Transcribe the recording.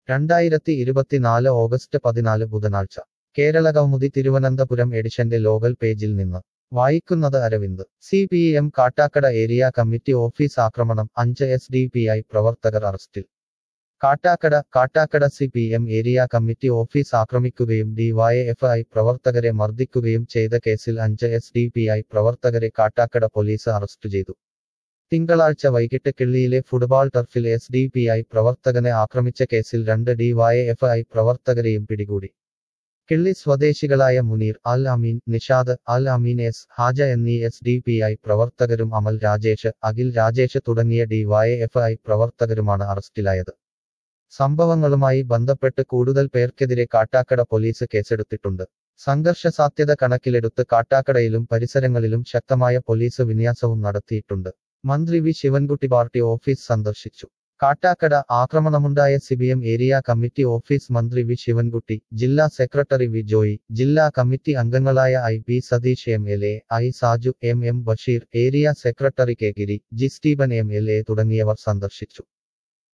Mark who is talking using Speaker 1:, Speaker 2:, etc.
Speaker 1: രണ്ടായിരത്തി ഇരുപത്തിനാല് ഓഗസ്റ്റ് പതിനാല് ബുധനാഴ്ച കേരള കൗമുദി തിരുവനന്തപുരം എഡിഷന്റെ ലോകൽ പേജിൽ നിന്ന് വായിക്കുന്നത് Aravind C P M Kattakkada area committee office ആക്രമണം അഞ്ച് എസ് ഡി പി ഐ പ്രവർത്തകർ അറസ്റ്റിൽ Kattakkada Kattakkada C P M area committee office ആക്രമിക്കുകയും ഡിവൈഎഫ് ഐ പ്രവർത്തകരെ മർദ്ദിക്കുകയും ചെയ്ത കേസിൽ അഞ്ച് എസ് ഡി പി ഐ പ്രവർത്തകരെ കാട്ടാക്കട പോലീസ് അറസ്റ്റ് ചെയ്തു തിങ്കളാഴ്ച വൈകിട്ട് കിള്ളിയിലെ ഫുട്ബോൾ ടർഫിൽ എസ് ഡി പി ഐ പ്രവർത്തകനെ ആക്രമിച്ച കേസിൽ രണ്ട് ഡിവൈഎഫ് ഐ പ്രവർത്തകരെയും പിടികൂടി കിള്ളി സ്വദേശികളായ മുനീർ അൽ അമീൻ നിഷാദ് അൽ അമീൻ എസ് ഹാജ എന്നീ എസ് ഡി പി ഐ പ്രവർത്തകരും അമൽ രാജേഷ് അഖിൽ രാജേഷ് തുടങ്ങിയ ഡിവൈഎഫ് ഐ പ്രവർത്തകരുമാണ് അറസ്റ്റിലായത് സംഭവങ്ങളുമായി ബന്ധപ്പെട്ട് കൂടുതൽ പേർക്കെതിരെ കാട്ടാക്കട പോലീസ് കേസെടുത്തിട്ടുണ്ട് സംഘർഷ സാധ്യത കണക്കിലെടുത്ത് കാട്ടാക്കടയിലും പരിസരങ്ങളിലും ശക്തമായ പോലീസ് വിന്യാസവും നടത്തിയിട്ടുണ്ട് മന്ത്രി വി ശിവൻകുട്ടി പാർട്ടി ഓഫീസ് സന്ദർശിച്ചു കാട്ടാക്കട ആക്രമണമുണ്ടായ സിബിഎം ഏരിയ കമ്മിറ്റി ഓഫീസ് മന്ത്രി വി ശിവൻകുട്ടി ജില്ലാ സെക്രട്ടറി വി ജോയി ജില്ലാ കമ്മിറ്റി അംഗങ്ങളായ I P Satheesh M L A I Saju M M Basheer area secretary K Giri G Stephen M L A തുടങ്ങിയവർ സന്ദർശിച്ചു